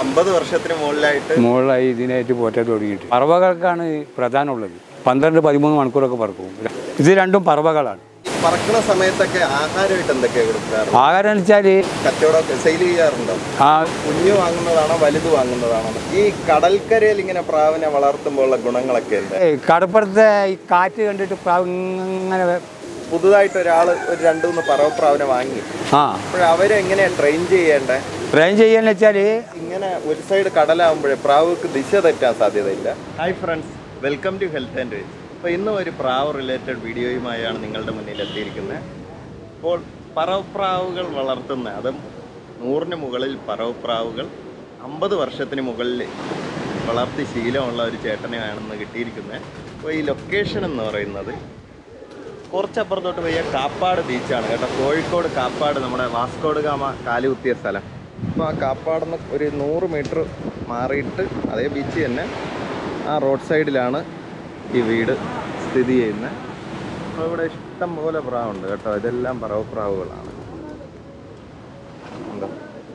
അമ്പത് വർഷത്തിന് മുകളിലായിട്ട് മുകളിലായി ഇതിനായിട്ട് പോറ്റാൻ തുടങ്ങിയിട്ട് പറവകൾക്കാണ് പ്രധാനമുള്ളത് പന്ത്രണ്ട് പതിമൂന്ന് മണിക്കൂറൊക്കെ പറക്കും ഇത് രണ്ടും പറവകളാണ് ഈ പറക്കുന്ന സമയത്തൊക്കെ ആഹാരമായിട്ട് എന്തൊക്കെയാ കൊടുക്കാറ് ആഹാരം എന്ന് വെച്ചാൽ കച്ചവടമൊക്കെ സെയിൽ ചെയ്യാറുണ്ടോ ആ കുഞ്ഞു വാങ്ങുന്നതാണോ വലുത് വാങ്ങുന്നതാണോ ഈ കടൽക്കരയിൽ ഇങ്ങനെ പ്രാവിനെ വളർത്തുമ്പോൾ ഉള്ള ഗുണങ്ങളൊക്കെ ഉണ്ട് ഏയ് കടപ്പുറത്തെ ഈ കാറ്റ് കണ്ടിട്ട് പ്രാവ് ഇങ്ങനെ വെ- പുതുതായിട്ട് ഒരാൾ ഒരു രണ്ടു മൂന്ന് പറവപ്രാവിനെ വാങ്ങി ആ അപ്പോൾ അവരെ എങ്ങനെയാ ട്രെയിൻ ചെയ്യേണ്ടേ ട്രെയിൻ ചെയ്യാന്ന് വെച്ചാൽ ഇങ്ങനെ ഒരു സൈഡ് കടലാവുമ്പോഴേ പ്രാവുക്ക് ദിശ തെറ്റാൻ സാധ്യതയില്ല hi friends welcome to health and veg അപ്പോൾ ഇന്നും ഒരു പ്രാവ് റിലേറ്റഡ് വീഡിയോയുമായാണ് നിങ്ങളുടെ മുന്നിൽ എത്തിയിരിക്കുന്നത് അപ്പോൾ പറവപ്രാവുകൾ വളർത്തുന്ന അതും നൂറിന് മുകളിൽ പറവപ്രാവുകൾ അമ്പത് വർഷത്തിന് മുകളിൽ വളർത്തി ശീലമുള്ള ഒരു ചേട്ടനെയാണെന്ന് കിട്ടിയിരിക്കുന്നത് അപ്പോൾ ഈ ലൊക്കേഷൻ എന്ന് പറയുന്നത് കുറച്ചപ്പുറത്തോട്ട് പോയ കാപ്പാട് ബീച്ചാണ് കേട്ടോ കോഴിക്കോട് കാപ്പാട് നമ്മുടെ വാസ്കോട് ഗാമ കാലുകുത്തിയ സ്ഥലം അപ്പോൾ ആ കാപ്പാട് നിന്ന് ഒരു നൂറ് മീറ്റർ മാറിയിട്ട് അതേ ബീച്ച് തന്നെ ആ റോഡ് സൈഡിലാണ് ഈ വീട് സ്ഥിതി ചെയ്യുന്നത് അപ്പോൾ ഇവിടെ ഇഷ്ടം പോലെ പ്രാവുണ്ട് കേട്ടോ ഇതെല്ലാം പറവപ്രാവുകളാണ് ഉണ്ടോ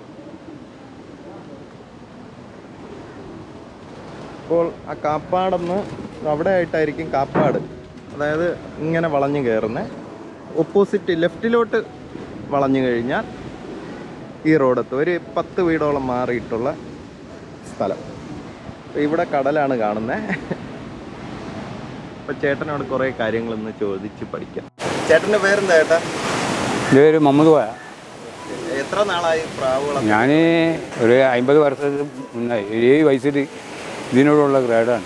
അപ്പോൾ ആ കാപ്പാടെന്ന് അവിടെ ആയിട്ടായിരിക്കും കാപ്പാട് അതായത് ഇങ്ങനെ വളഞ്ഞു കയറുന്നത് ഓപ്പോസിറ്റ് ലെഫ്റ്റിലോട്ട് വളഞ്ഞു കഴിഞ്ഞാൽ ഈ റോഡത്ത് ഒരു പത്ത് വീടോളം മാറിയിട്ടുള്ള സ്ഥലം അപ്പോൾ ഇവിടെ കടലാണ് കാണുന്നത് അപ്പോൾ ചേട്ടനോട് കുറേ കാര്യങ്ങളൊന്ന് ചോദിച്ച് പഠിക്കാം ചേട്ടൻ്റെ പേരെന്താ ചേട്ടാ എൻ്റെ പേര് മമ്മദ് പോയ എത്ര നാളായി പ്രാവുകളെ ഞാൻ ഒരു അമ്പത് വർഷത്തിന് മുന്നായി ഒരു ഏഴ് വയസ്സിൽ ഇതിനോടുള്ള ഗ്രേഡാണ്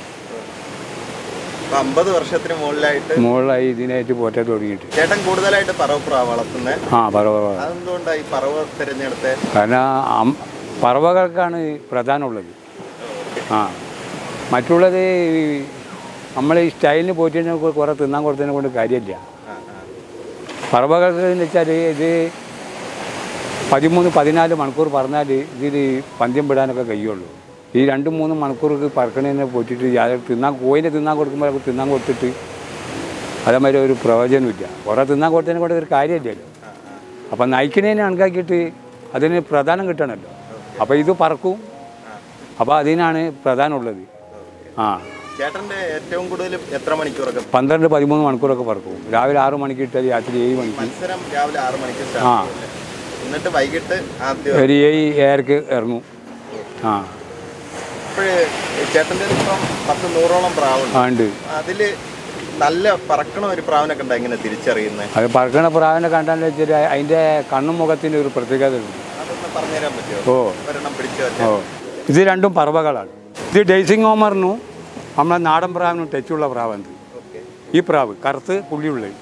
അപ്പോൾ അമ്പത് വർഷത്തിന് മുകളിലായിട്ട് മുകളിലായി ഇതിനായിട്ട് പോറ്റാൻ തുടങ്ങിയിട്ട് ചേട്ടൻ കൂടുതലായിട്ട് പറവപ്രാവ് വളർത്തുന്നത് ആ പറവ അതെന്തുകൊണ്ടാണ് ഈ പറവ തിരഞ്ഞെടുത്തത് കാരണം അം- പറവകൾക്കാണ് പ്രധാനമുള്ളത് ആ മറ്റുള്ളത് ഈ നമ്മൾ ഈ സ്റ്റൈലിന് പോയിട്ട് കുറേ തിന്നാൻ കൊടുത്തതിനെ കൊണ്ട് കാര്യമില്ല ആ ആ പറവകൾക്ക് എന്ന് വെച്ചാൽ ഇത് പതിമൂന്ന് പതിനാല് മണിക്കൂർ പറഞ്ഞാൽ ഇതിൽ പന്ത്യം വിടാനൊക്കെ കഴിയുള്ളൂ ഈ രണ്ട് മൂന്ന് മണിക്കൂർക്ക് പറക്കണേനെ പോറ്റിട്ട് യാതൊരു തിന്നാൻ കോയിനെ തിന്നാൻ കൊടുക്കുമ്പോൾ തിന്നാൻ കൊടുത്തിട്ട് അതേമാതിരി ഒരു പ്രയോജനമില്ല കുറേ തിന്നാൻ കൊടുത്തതിനെ കൊണ്ട് ഒരു കാര്യമില്ലല്ലോ അപ്പം നയിക്കുന്നതിനെ കണക്കാക്കിയിട്ട് അതിന് പ്രധാനം കിട്ടണമല്ലോ അപ്പോൾ ഇത് പറക്കും അപ്പോൾ അതിനാണ് പ്രധാനമുള്ളത് ആ ചേട്ടന്റെ ഏറ്റവും കൂടുതൽ എത്ര മണിക്കൂറൊക്കെ പന്ത്രണ്ട് പതിമൂന്ന് മണിക്കൂറൊക്കെ പറക്കും രാവിലെ ആറ് മണിക്ക് ഇട്ടാൽ രാത്രി ഏഴ് മണിക്ക് മത്സരം രാവിലെ ആറ് മണിക്ക് ആ. സ്റ്റാർട്ട് ചെയ്യും എന്നിട്ട് വൈകിട്ട് ആദ്യം ഒരു ഏഴ് ഏഴരക്ക് ഇറങ്ങും ആ ഇപ്പോഴേ ചേട്ടൻ്റെ ഇപ്പം പത്ത് നൂറോളം പ്രാവുണ്ട് ആ ഉണ്ട് അതില് നല്ല പറക്കണ ഒരു പ്രാവിനൊക്കെ ഉണ്ട് എങ്ങനെ തിരിച്ചറിയുന്നത് അത് പറക്കണ പ്രാവിനെ കണ്ടാന്ന് വെച്ചാൽ അതിൻ്റെ കണ്ണും മുഖത്തിന് ഒരു പ്രത്യേകത ഉണ്ട് അതൊന്ന് പറഞ്ഞുതരാൻ പറ്റുമോ ഓ ഒരെണ്ണം പിടിച്ചു ഓ ഇത് രണ്ടും പറവകളാണ് ഇത് ഡേസിംഗ് ഹോമറിനും നമ്മളെ നാടൻ പ്രാവിനും ടച്ചുള്ള പ്രാവാണ് ഇത്. ഓക്കെ ഈ പ്രാവ് കറുത്ത് പുള്ളിയുള്ളത്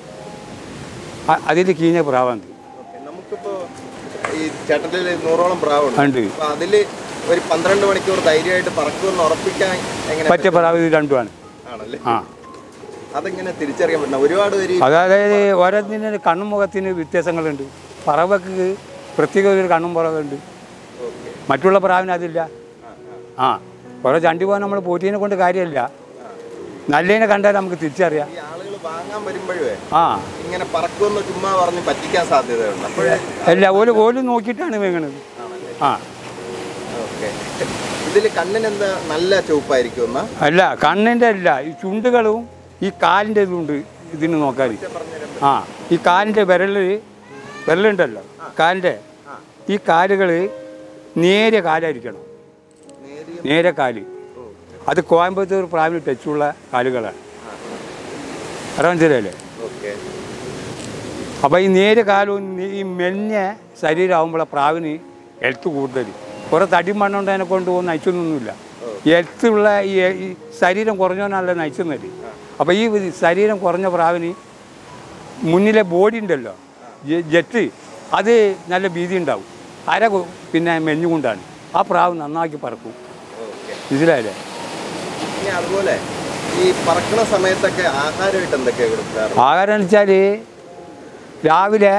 അതിൽ കീഞ്ഞ പ്രാവാണ് ഇത്. ഓക്കെ നമുക്കിപ്പോ ഈ ചേട്ടൻ്റെ നൂറോളം പ്രാവുണ്ട് ഉണ്ട് അപ്പൊ അതില് ഒരു പന്ത്രണ്ട് മണിക്കൂർ ധൈര്യമായിട്ട് പറക്കുമെന്ന് ഉറപ്പിക്കാൻ എങ്ങനെ പറ്റിയ പ്രാവ് ഇത് രണ്ടുമാണ് ആണല്ലേ ആ അതെങ്ങനെ തിരിച്ചറിയാൻ പറ്റുന്ന ഒരുപാട് പേര് ഈ- അതായത് ഓരോന്നിന് കണ്ണും മുഖത്തിന് വ്യത്യാസങ്ങളുണ്ട് പറവക്ക് പ്രത്യേക ഒരു കണ്ണും പുറകുണ്ട് ഓക്കെ മറ്റുള്ള പ്രാവിന് അതില്ല ആ കുറേ ചണ്ടി പോകാൻ നമ്മൾ പോറ്റീനെ കൊണ്ട് കാര്യമില്ല നല്ലതിനെ കണ്ടാൽ നമുക്ക് തിരിച്ചറിയാം ഈ ആളുകൾ വാങ്ങാൻ വരുമ്പോഴേ ആ ഇങ്ങനെ പറക്കുമെന്ന് ചുമ്മാ പറഞ്ഞ് പറ്റിക്കാൻ സാധ്യതയുണ്ട് അപ്പോഴേ അല്ല ഓല് ഓല് നോക്കിയിട്ടാണ് വേങ്ങണത് ആണല്ലേ ആ ഓക്കെ ഇതിൽ കണ്ണിന് എന്താ നല്ല ചുവപ്പായിരിക്കും എന്നാ അല്ല കണ്ണിൻ്റെ അല്ല ഈ ചുണ്ടുകളും ഈ കാലിൻ്റെ ഇതുണ്ട് ഇതിന് നോക്കാൻ പറഞ്ഞുതരാൻ ആ ഈ കാലിൻ്റെ വിരൽ വിരലുണ്ടല്ലോ കാലിൻ്റെ ഈ കാലുകൾ നേരിയ കാലായിരിക്കണം നേരിയ നേരെ കാല് അത് കോയമ്പത്തൂർ പ്രാവിന് ടച്ചുള്ള കാലുകളാണ് അത് മനസ്സിലായില്ലേ ഓക്കെ അപ്പോൾ ഈ നേരെ കാലും ഈ മെലിഞ്ഞ ശരീരമാകുമ്പോൾ പ്രാവിന് ഹെൽത്ത് കൂടുതൽ കുറേ തടി മണ്ണുണ്ടതിനെ കൊണ്ട് പോകുന്ന നയിച്ചൊന്നുമില്ല ഹെൽത്തുള്ള ഈ ഈ ശരീരം കുറഞ്ഞവനല്ല നയിച്ചെന്നത് അപ്പോൾ ഈ ശരീരം കുറഞ്ഞ പ്രാവിന് മുന്നിലെ ബോഡി ഉണ്ടല്ലോ ജെ- ജെറ്റ് അത് നല്ല ഭീതി ഉണ്ടാവും അര കൊ- പിന്നെ മെഞ്ഞുകൊണ്ടാണ് ആ പ്രാവ് നന്നാക്കി പറക്കും ഓക്കെ മനസ്സിലായില്ലേ ഈ അതുപോലെ ഈ പറക്കണ സമയത്തൊക്കെ ആഹാരമായിട്ട് എന്തൊക്കെയാണ് കൊടുക്കാറ് ആഹാരം എന്ന് വെച്ചാൽ രാവിലെ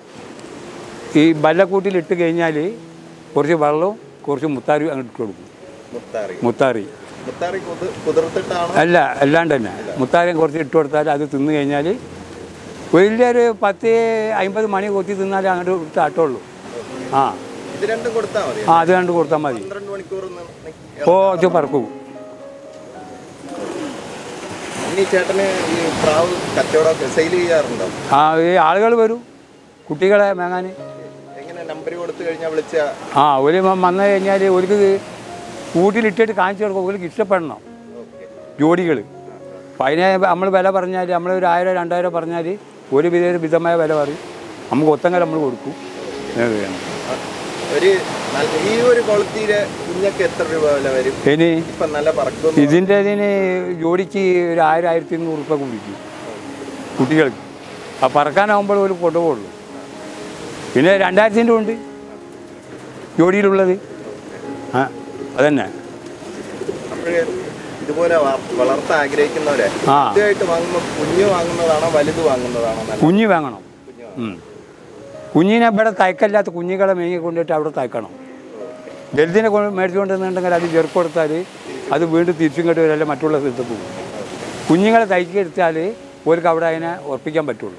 ഈ ബല്ലക്കൂട്ടിൽ ഇട്ട് കഴിഞ്ഞാൽ കുറച്ച് വെള്ളവും കുറച്ച് മുത്താരി അങ്ങോട്ട് ഇട്ട് കൊടുക്കും മുത്താറി മുത്താറി മുത്താറി കുതിർ കുതിർത്തിട്ടാണോ അല്ല അല്ലാണ്ട് തന്നെ മുത്താരിയും കുറച്ച് ഇട്ട് കൊടുത്താൽ അത് തിന്ന് കഴിഞ്ഞാൽ വലിയൊരു പത്ത് അമ്പത് മണി കൊത്തി തിന്നാലേ അങ്ങോട്ട് ഇട്ട് ആട്ടുള്ളൂ ആ ഇത് രണ്ടും കൊടുത്താൽ മതി ആ അത് കണ്ട് കൊടുത്താൽ മതി പന്ത്രണ്ട് മണിക്കൂർ നി- നി- ഓ ഇത് പറക്കും ഇനി ചേട്ടന് ഈ പ്രാവ് കച്ചവടമൊക്കെ സെയിൽ ചെയ്യാറുണ്ടോ ആ ഈ ആളുകൾ വരും കുട്ടികളെ മേങ്ങാൻ എങ്ങനെ നമ്പർ കൊടുത്തു കഴിഞ്ഞാൽ വിളിച്ച ആ ഒരു വന്നു കഴിഞ്ഞാൽ ഒരു കൂട്ടിലിട്ടിട്ട് കാണിച്ചു കൊടുക്കും ഒരു ഇഷ്ടപ്പെടണം ജോഡികൾ അപ്പം അതിനെ നമ്മൾ വില പറഞ്ഞാൽ നമ്മൾ ഒരു ആയിരം രണ്ടായിരം പറഞ്ഞാൽ ഒരു വിധ വിധമായ വില പറയും നമുക്ക് ഒത്തങ്ങ നമ്മൾ കൊടുക്കും ഇത് വേണം. ഒരു നല്ല- ഈ ഒരു ക്വാളിറ്റിയിലെ കുഞ്ഞൊക്കെ എത്ര രൂപ വില വരും ഇനി ഇപ്പൊ നല്ല പറക്കും ഇതിൻ്റെ ഇതിന് ജോഡിക്ക് ഒരു ആയിരം ആയിരത്തി ഇരുന്നൂറ് റുപ്യ കുടിക്കും കുട്ടികൾക്ക് ആ പറക്കാനാകുമ്പോൾ ഒരു കൊണ്ടുപോകുള്ളൂ പിന്നെ രണ്ടായിരത്തിൻ്റെ ഉണ്ട് ജോഡിയിലുള്ളത് ആ അതന്നെ അപ്പോഴേ ഇതുപോലെ വ- വളർത്താൻ ആഗ്രഹിക്കുന്നവരെ ആ ഇതായിട്ട് വാങ്ങുമ്പോൾ കുഞ്ഞ് വാങ്ങുന്നതാണോ വലുത് വാങ്ങുന്നതാണോ നല്ലത് കുഞ്ഞ് വാങ്ങണം കുഞ്ഞ് ഉം. കുഞ്ഞിനെ ഇവിടെ തയ്ക്കല്ലാത്ത കുഞ്ഞുങ്ങളെ മേങ്ങി കൊണ്ടിട്ട് അവിടെ തയ്ക്കണം വലുതിനെ കൊണ്ട് മേടിച്ചു കൊണ്ടുവന്നിട്ടുണ്ടെങ്കിൽ അത് ചെറുപ്പ് കൊടുത്താൽ അത് വീണ്ടും തിരിച്ചും കെട്ടി വരല്ല മറ്റുള്ള സ്ഥലത്ത് പോകും കുഞ്ഞുങ്ങളെ തയ്ക്കെടുത്താൽ ഓർക്ക് അവിടെ അതിനെ ഉറപ്പിക്കാൻ പറ്റുള്ളൂ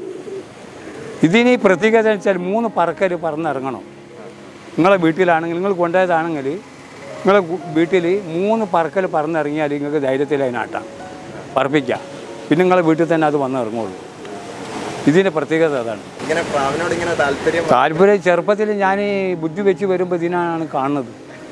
ഇതിന് ഈ പ്രത്യേകത എന്ന് വെച്ചാൽ മൂന്ന് പറക്കൽ പറന്നിറങ്ങണം നിങ്ങളെ വീട്ടിലാണെങ്കിൽ നിങ്ങൾ കൊണ്ടുപോയതാണെങ്കിൽ നിങ്ങളെ ഗു- വീട്ടിൽ മൂന്ന് പറക്കൽ പറന്നിറങ്ങിയാൽ നിങ്ങൾക്ക് ധൈര്യത്തിൽ അതിനാട്ടാം പറപ്പിക്കാം പിന്നെ നിങ്ങളെ വീട്ടിൽ തന്നെ അത് വന്നിറങ്ങുള്ളൂ ഇതിൻ്റെ പ്രത്യേകത അതാണ് ഇങ്ങനെ പ്രാവിനോട് ഇങ്ങനെ താല്പര്യം താല്പര്യം ചെറുപ്പത്തിൽ ഞാൻ ഈ ബുദ്ധി വെച്ച് വരുമ്പോൾ ഇതിനാണ് കാണുന്നത്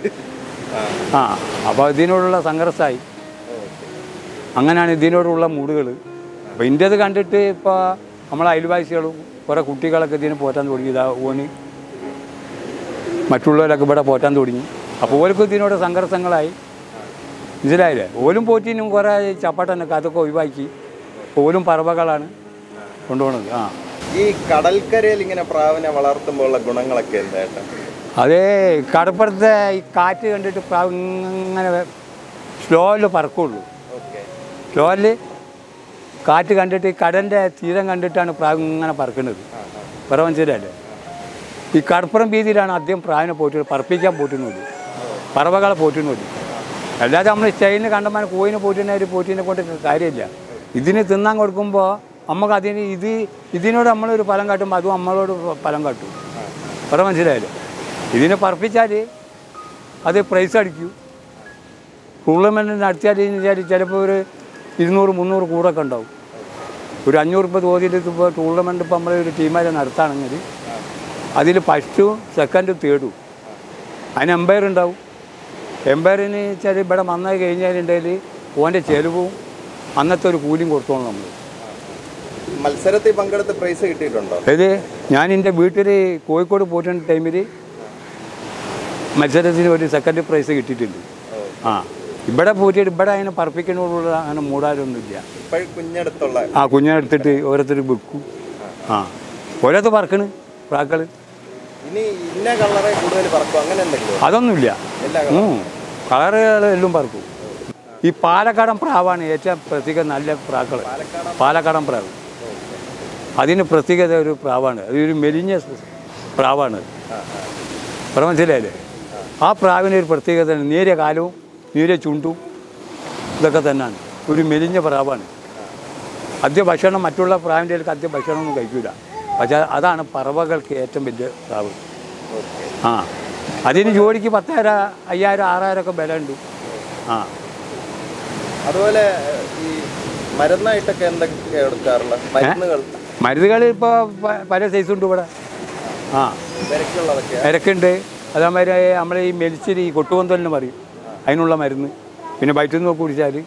ആ. ആ അപ്പോൾ ഇതിനോടുള്ള സംഘർഷമായി അങ്ങനെയാണ് ഇതിനോടുള്ള മൂടുകൾ അപ്പോൾ ഇൻ്റേത് കണ്ടിട്ട് ഇപ്പോൾ നമ്മളെ അയൽവാസികളും കുറേ കുട്ടികളൊക്കെ ഇതിന് പോറ്റാൻ തുടങ്ങി ഇതാ ഓന് മറ്റുള്ളവരൊക്കെ ഇവിടെ പോറ്റാൻ തുടങ്ങി അപ്പോൾ ഓർക്കും ഇതിനോട് സംഘർഷങ്ങളായി മനസ്സിലായില്ലേ ഓലും പോറ്റിനും കുറേ ചപ്പാട്ടനൊക്കെ അതൊക്കെ ഒഴിവാക്കി ഓലും പറവകളാണ് കൊണ്ടുപോകുന്നത് ആ ഈ കടൽക്കരയിൽ ഇങ്ങനെ പ്രാവിനെ വളർത്തുമ്പോൾ ഉള്ള ഗുണങ്ങളൊക്കെ എന്താ ഏട്ടാ അതേ കടപ്പുറത്തെ ഈ കാറ്റ് കണ്ടിട്ട് പ്രാവ് ഇങ്ങനെ സ്ലോയിൽ പറക്കുള്ളൂ ഓക്കെ സ്ലോയിൽ കാറ്റ് കണ്ടിട്ട് ഈ കടലിൻ്റെ തീരം കണ്ടിട്ടാണ് പ്രാവ് ഇങ്ങനെ പറക്കുന്നത് വേറെ മനസ്സിലല്ലേ ഈ കടപ്പുറം വീതിയിലാണ് ആദ്യം പ്രാവിനെ പോറ്റുന്നത് പറപ്പിക്കാൻ പോറ്റുന്നത് പറവകളെ പോറ്റുന്നത് അല്ലാതെ നമ്മൾ സ്റ്റൈലിന് കണ്ടമാനം കോയിനെ പോറ്റുന്ന ഒരു പോറ്റിനെ കൊണ്ട് കാര്യമില്ല ഇതിന് തിന്നാൻ കൊടുക്കുമ്പോൾ നമുക്ക് അതിന് ഇത് ഇതിനോട് നമ്മളൊരു ഫലം കാട്ടുമ്പോൾ അതും നമ്മളോട് ഫലം കാട്ടും വേറെ മനസ്സിലായല്ലോ ഇതിനെ പറപ്പിച്ചാൽ അത് പ്രൈസ് അടിക്കും ടൂർണമെൻറ്റ് നടത്തിയാൽ വെച്ചാൽ ചിലപ്പോൾ ഒരു ഇരുന്നൂറ് മുന്നൂറ് കൂടൊക്കെ ഉണ്ടാവും ഒരു അഞ്ഞൂറ് രൂപ തോതിൽ ഇപ്പോൾ ടൂർണമെൻറ്റ് ഇപ്പോൾ നമ്മൾ ഒരു ടീമാരെ നടത്തുകയാണെങ്കിൽ അതിൽ ഫസ്റ്റും സെക്കൻഡും തേർഡും അതിന് എംപയർ ഉണ്ടാവും എംപയറിന് വെച്ചാൽ ഇവിടെ വന്നായി കഴിഞ്ഞാലുണ്ടെങ്കിൽ ഓൻ്റെ ചെലവും അന്നത്തെ ഒരു കൂലിയും കൊടുത്തോളൂ നമ്മൾ മത്സരത്തിൽ പങ്കെടുത്ത് പ്രൈസ് കിട്ടിയിട്ടുണ്ടോ അതായത് ഞാൻ എൻ്റെ വീട്ടിൽ കോഴിക്കോട് പോയിട്ടുള്ള ടൈമിൽ മത്സരത്തിന് ഒരു സെക്കൻഡ് പ്രൈസ് കിട്ടിയിട്ടുണ്ട് ആ ഇവിടെ പോയിട്ട് ഇവിടെ അതിനെ പറപ്പിക്കുന്നതോടുള്ള അങ്ങനെ മൂടാരൊന്നുമില്ല ഇപ്പോഴും കുഞ്ഞെടുത്തുള്ള ആ കുഞ്ഞിനെടുത്തിട്ട് ഓരോരുത്തർ വിൽക്കും ആ ഓരോരുത്തർ പറക്കണ് പ്രാക്കൾ ഇനി ഇന്ന കളറെ കൂടുതൽ പറക്കും അങ്ങനെ എന്തെങ്കിലും അതൊന്നുമില്ല എല്ലാ ഉം. കളറുകൾ എല്ലാം പറക്കും ഈ പാലക്കാടൻ പ്രാവാണ് ഏറ്റവും പ്രത്യേക നല്ല പ്രാക്കൾ പാലക്കാടൻ പ്രാവ് അതിന് പ്രത്യേകത ഒരു പ്രാവാണ് അതൊരു മെലിഞ്ഞ സ് പ്രാവാണ് പറ മനസ്സിലായില്ലേ ആ പ്രാവിന് ഒരു പ്രത്യേകത ഉണ്ട്. നേരിയ കാലവും നേരിയ ചുണ്ടും ഇതൊക്കെ തന്നെയാണ് ഒരു മെലിഞ്ഞ പ്രാവാണ് അദ്യ ഭക്ഷണം മറ്റുള്ള പ്രാവിൻ്റെ അടുത്ത് അദ്യ ഭക്ഷണമൊന്നും കഴിക്കില്ല പക്ഷേ അതാണ് പറവകൾക്ക് ഏറ്റവും വലിയ പ്രാവ് ആ അതിന് ജോലിക്ക് പത്തായിരം അയ്യായിരം ആറായിരം ഒക്കെ വില ഉണ്ട് ആ അതുപോലെ ഈ മരുന്നായിട്ടൊക്കെ എന്തൊക്കെ എടുക്കാറുള്ള മരുന്നുകൾ മരുന്നുകൾ ഇപ്പോൾ പല സൈസും ഉണ്ട് ഇവിടെ ആ വിരക്കുള്ളതൊക്കെ ഇരക്കുണ്ട് അതേമാതിരി നമ്മൾ ഈ മെലിച്ചിരി ഈ കൊട്ടുകൊന്തലിന് പറയും അതിനുള്ള മരുന്ന് പിന്നെ വയറ്റിൽ നിന്ന് കുടിച്ചാൽ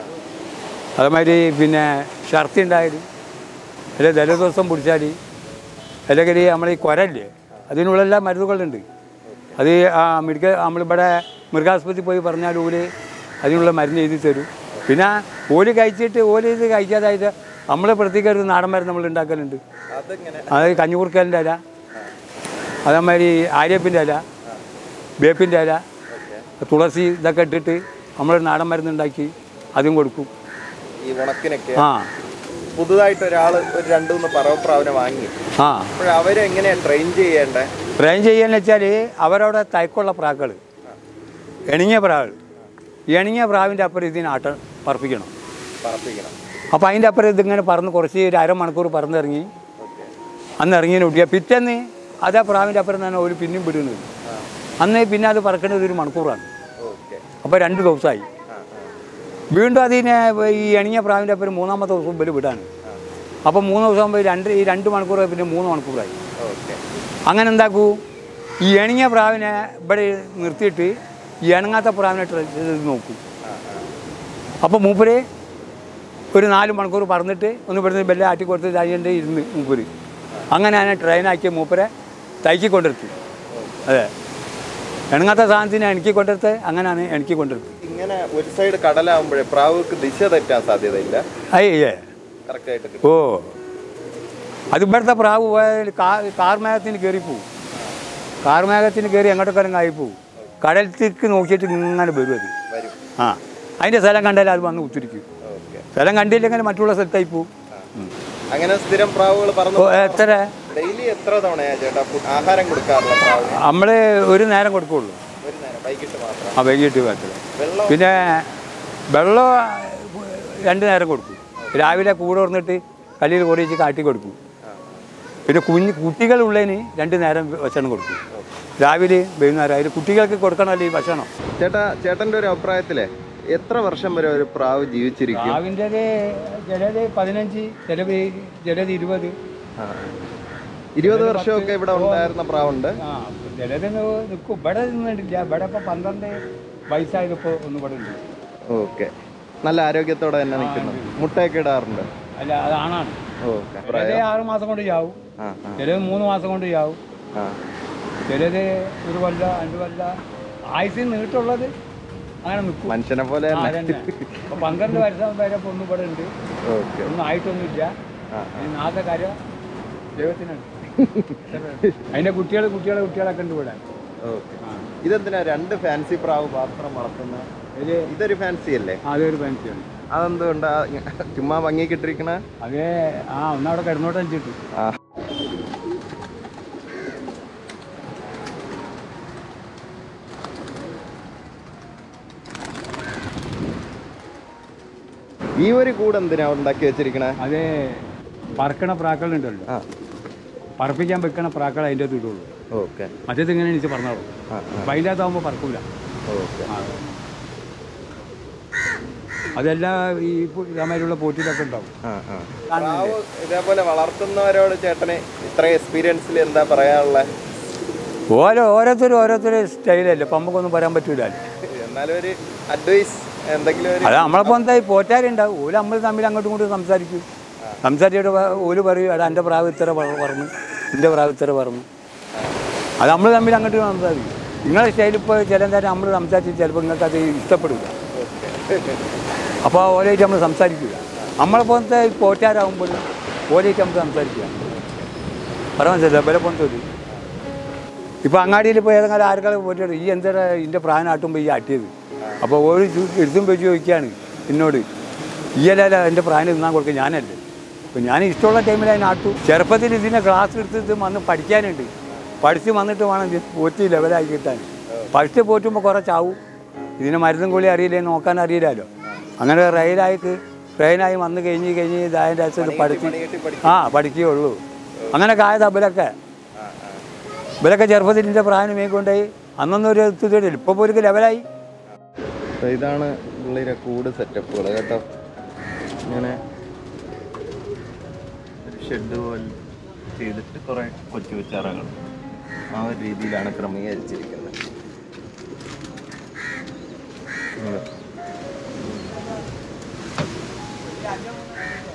അതേമാതിരി പിന്നെ ഛർദി ഉണ്ടായാൽ അല്ലെ ജലദോഷം പിടിച്ചാൽ അല്ലെങ്കിൽ നമ്മൾ ഈ കുരല്ലേ അതിനുള്ള എല്ലാ മരുന്നുകളുണ്ട് അത് ആ മെഡിക്കൽ നമ്മളിവിടെ മൃഗാസ്പത്രി പോയി പറഞ്ഞാൽ ഓല് അതിനുള്ള മരുന്ന് എഴുതി തരും പിന്നെ ഓല് കഴിച്ചിട്ട് ഓല് ഇത് കഴിക്കാതായിട്ട് നമ്മൾ പ്രത്യേക ഒരു നാടൻ മരുന്ന് നമ്മൾ ഉണ്ടാക്കലുണ്ട് അതെങ്ങനെ അത് കഞ്ഞിക്കുറുക്കലിൻ്റെ ഇല അതേമാതിരി ആര്യപ്പിൻ്റെ ഇല വേപ്പിൻ്റെ ഇല തുളസി ഇതൊക്കെ ഇട്ടിട്ട് നമ്മൾ നാടൻ മരുന്ന് ഉണ്ടാക്കി അതും കൊടുക്കും ഈ ഉണക്കിനൊക്കെ ആ പുതുതായിട്ട് ഒരാൾ ഒരു രണ്ടു മൂന്ന് പറവപ്രാവിനെ വാങ്ങി ആ അപ്പോൾ അവരെങ്ങനെയാ ട്രെയിൻ ചെയ്യേണ്ടേ ട്രെയിൻ ചെയ്യാന്ന് വെച്ചാൽ അവരവിടെ തയക്കുള്ള പ്രാക്കൾ എണിങ്ങിയ പ്രാവ് എണിങ്ങിയ പ്രാവിൻ്റെ അപ്പുറം ഇതിന് ആട്ടം പറപ്പിക്കണം പറപ്പിക്കണം അപ്പോൾ അതിൻ്റെ അപ്പുറം ഇതിങ്ങനെ പറന്ന് കുറച്ച് ഒരു അരമണിക്കൂർ പറന്നിറങ്ങി ഓക്കെ അന്ന് ഇറങ്ങിയ കുട്ടിയാൽ പിറ്റേന്ന് അതേ പ്രാവിൻ്റെ അപ്പുറം തന്നെ ഒരു പിന്നെയും വിടുന്നത് അന്ന് പിന്നെ അത് പറക്കുന്നത് ഒരു മണിക്കൂറാണ് ഓക്കെ അപ്പോൾ രണ്ട് ദിവസമായി ആ ആ വീണ്ടും അതിനെ ഈ എണിയ പ്രാവിൻ്റെ ഒപ്പം ഒരു മൂന്നാമത്തെ ദിവസം ഇവർ വിടാണ് അപ്പോൾ മൂന്ന് ദിവസം ആകുമ്പോൾ രണ്ട് ഈ രണ്ട് മണിക്കൂർ പിന്നെ മൂന്ന് മണിക്കൂറായി ഓക്കെ അങ്ങനെ എന്താക്കൂ ഈ എണിയ പ്രാവിനെ ഇവിടെ നിർത്തിയിട്ട് ഈ ഇണങ്ങാത്ത പ്രാവിനെ ട്ര- ഇത് നോക്കും ആ ആ അപ്പോൾ മൂപ്പര് ഒരു നാല് മണിക്കൂർ പറന്നിട്ട് ഒന്ന് ഇവിടുന്ന് ബെല്ല ആട്ടി കൊടുത്ത് അതിൻ്റെ ഇരുന്ന് മൂപ്പര് അങ്ങനെ അതിനെ ട്രെയിനാക്കി മൂപ്പരെ തൈക്കി കൊണ്ടെടുത്തു അതെ ഇണങ്ങാത്ത സാധനത്തിനെ എനിക്ക് കൊണ്ടെടുത്ത് അങ്ങനെയാണ് എനിക്ക് കൊണ്ടെടുത്ത് ഇങ്ങനെ ഒരു സൈഡ് കടലാവുമ്പോഴേ പ്രാവുക്ക് ദിശ തെറ്റാൻ സാധ്യതയില്ല അയ്യേ കറക്റ്റ് ആയിട്ട് കിട്ടും ഓ അത് ഇവിടുത്തെ പ്രാവ് പോയാൽ കാ- കാർമേഘത്തിന് കയറി പോവും കാർമേഘത്തിന് കയറി എങ്ങോട്ടൊക്കെ ആയി പോവും കടലത്തേക്ക് നോക്കിയിട്ട് ഇങ്ങനെ വരും അത് വരും ആ അതിൻ്റെ സ്ഥലം കണ്ടാൽ അത് വന്ന് ഉത്തിരിക്കും ഓക്കെ സ്ഥലം കണ്ടില്ലെങ്കിൽ മറ്റുള്ള സ്ഥലത്തായി പോവും അങ്ങനെ സ്ഥിരം പ്രാവുകൾ പറന്നു ഓ, എത്ര ഡെയിലി എത്ര തവണയാ ചേട്ടാ ഫുഡ് ആഹാരം കൊടുക്കാറുള്ള പ്രാവിന് നമ്മൾ ഒരു നേരം കൊടുക്കുള്ളൂ ഒരു നേരം വൈകിട്ട് മാത്രം ആ വൈകിട്ട് പറ്റില്ല വെള്ളം പിന്നെ വെള്ളം രണ്ട് നേരം കൊടുക്കും രാവിലെ കൂടെ തുറന്നിട്ട് കല്ലിൽ കുറച്ച് കാട്ടി കൊടുക്കും പിന്നെ കുഞ്ഞ് കുട്ടികളുള്ളതിന് രണ്ട് നേരം ഭക്ഷണം കൊടുക്കും രാവിലെ വൈകുന്നേരം അതിൽ കുട്ടികൾക്ക് കൊടുക്കണമല്ലോ ഈ ഭക്ഷണം ചേട്ടാ ചേട്ടന്റെ ഒരു അഭിപ്രായത്തിലെ എത്ര വർഷം വരെ ഒരു പ്രാവ് ജീവിച്ചിരിക്കും രാവിൻ്റെ ചിലത് പതിനഞ്ച് ചിലത് ചിലത് ഇരുപത് ആ. ഇരുപത് വർഷമൊക്കെ ഇവിടെ ഉണ്ടായിരുന്ന പ്രാവുണ്ട് ആ ചിലത് നിൽക്കും ഇവിടെ നിന്നിട്ടില്ല ഇവിടെ ഇപ്പോൾ പന്ത്രണ്ട് വയസ്സായതിപ്പോൾ ഒന്നും ഇവിടെ ഉണ്ട് ഓക്കെ നല്ല ആരോഗ്യത്തോടെ തന്നെ നിൽക്കുന്നു മുട്ടയൊക്കെ ഇടാറുണ്ട് അല്ല അത് ആണാണ് ഓക്കെ ചിലത് ആറ് മാസം കൊണ്ട് ചാവും ആ ആ ചിലത് മൂന്ന് മാസം കൊണ്ട് ചാവും ആ ചിലത് ഒരു കൊല്ല രണ്ട് കൊല്ല ആയുസ് നീട്ടുള്ളത് അങ്ങനെ നിൽക്കും മനുഷ്യനെ പോലെ ആ, തന്നെ അതന്നെ. ഇപ്പൊ പന്ത്രണ്ട് വയസ്സ് വരെ ഇപ്പൊ ഒന്നും ഇവിടെ ഉണ്ട് ഓക്കെ ഒന്നും ആയിട്ടൊന്നുമില്ല ആ ഈ നാളത്തെ കാര്യം ദൈവത്തിനുണ്ട് അതിന്റെ കുട്ടികൾ കുട്ടികളെ കുട്ടികളൊക്കെ ഉണ്ട് ഇവിടെ ഓക്കെ ഇതെന്തിനാ രണ്ട് ഫാൻസി പ്രാവ് മാത്രം വളർത്തുന്നത് ഇത് ഇതൊരു ഫാൻസി അല്ലേ അതൊരു പെൻസിയാണ് അതെന്തുകൊണ്ടാ ചുമ്മാ ഭംഗിക്കിട്ടിരിക്കണ അതേ ആ ഒന്നവിടെ കിടന്നോട്ടെ വെച്ചിട്ട് ആ ഈ ഒരു കൂട് എന്തിനാ ഉണ്ടാക്കി വെച്ചിരിക്കണേ അത് പറക്കണ പ്രാക്കളുണ്ടല്ലോ ആ പറപ്പിക്കാൻ വെക്കണ പ്രാക്കൾ അതിൻ്റെ അകത്ത് ഇടുള്ളൂ ഓക്കെ മറ്റേത് ഇങ്ങനെ എനിക്ക് പറഞ്ഞോളൂ ആ അപ്പം അതിൻ്റെ അകത്താകുമ്പോൾ പറക്കൂല ഓക്കെ ആ. അതെല്ലാം ഈ ഇതേമാതിരിയുള്ള പോറ്റിലൊക്കെ ഉണ്ടാവും ആ ആ പ്രാവ് ഇതേപോലെ വളർത്തുന്നവരോട് ചേട്ടന് ഇത്ര എക്സ്പീരിയൻസിൽ എന്താ പറയാനുള്ളത് ഓരോ ഓരോരുത്തരും ഓരോരുത്തരും സ്റ്റൈലല്ലേ ഇപ്പം നമുക്കൊന്നും പറയാൻ പറ്റൂല എന്നാലും ഒരു അഡ്വൈസ് എന്തെങ്കിലും ഒരു അത് നമ്മളിപ്പോൾ എന്തായി പോറ്റാരുണ്ടാവും ഓല് നമ്മൾ തമ്മിൽ അങ്ങോട്ടും ഇങ്ങോട്ടും സംസാരിക്കും സംസാരിച്ചിട്ട് പ- ഓല് പറയും എടാ എൻ്റെ പ്രാവ് ഇത്ര പ- പറഞ്ഞു എൻ്റെ പ്രാവ് ഇത്ര പറഞ്ഞു അത് നമ്മൾ തമ്മിൽ അങ്ങോട്ട് സംസാരിക്കും നിങ്ങളെ സ്റ്റൈൽ ഇപ്പോൾ ചില നേരം നമ്മൾ സംസാരിച്ച് ചിലപ്പോൾ നിങ്ങൾക്ക് അത് ഇഷ്ടപ്പെടില്ല അപ്പോൾ ഓലായിട്ട് നമ്മൾ സംസാരിക്കില്ല നമ്മളെ പോലത്തെ ഈ പോറ്റാരാകുമ്പോൾ ഓലായിട്ട് നമുക്ക് സംസാരിക്കുക പറയാൻ മനസ്സിലായി വില പോലത്തെ ഒരു ഇപ്പോൾ അങ്ങാടിയിൽ ഇപ്പോൾ ഏതെങ്കിലും ആർക്കാലും പോയിട്ട് ഈ എന്താ ഇതിൻ്റെ പ്രായനാട്ടുമ്പോൾ ഈ ആട്ടിയത് അപ്പോൾ ഒരു ചു- എടുത്തും വെച്ച് ചോദിക്കുകയാണ് എന്നോട് ഈ അല്ല എൻ്റെ പ്രായം തിന്നാൻ കൊടുക്കുക ഞാനല്ലേ അപ്പോൾ ഞാൻ ഇഷ്ടമുള്ള ടൈമിൽ അതിന് ആട്ടു ചെറുപ്പത്തിൽ ഇതിനെ ക്ലാസ് എടുത്തിട്ട് വന്ന് പഠിക്കാനുണ്ട് പഠിച്ച് വന്നിട്ട് വേണം ഇത് പോറ്റി ലെവലായി കിട്ടാൻ ഫസ്റ്റ് പോറ്റുമ്പോൾ കുറേ ചാവും ഇതിന് മരുന്നും കൂടി അറിയില്ലേ നോക്കാൻ അറിയില്ലല്ലോ അങ്ങനെ റെയിലായിട്ട് ട്രെയിനായി വന്ന് കഴിഞ്ഞ് കഴിഞ്ഞ് ഇതായതിൻ്റെ അച്ഛൻ പഠിച്ച് പണികിട്ടി പഠി ആ പഠിക്കുകയുള്ളൂ അങ്ങനെയൊക്കെ ആയത് ഇവരൊക്കെ ആ ആ ഇവരൊക്കെ ചെറുപ്പത്തിൽ എൻ്റെ പ്രായം മേക്കൊണ്ടായി അന്നൊന്നും ഒരു എത്തിയിട്ടില്ല ഇപ്പോൾ ഒരു ലെവലായി അപ്പോൾ ഇതാണ് പുള്ളിയുടെ കൂട് സെറ്റപ്പുകൾ കേട്ടോ ഇങ്ങനെ ഒരു ഷെഡ് പോലെ ചെയ്തിട്ട് കുറേ കൊച്ചു കൊച്ചാറകൾ ആ ഒരു രീതിയിലാണ് ക്രമീകരിച്ചിരിക്കുന്നത് ഇങ്ങനെ.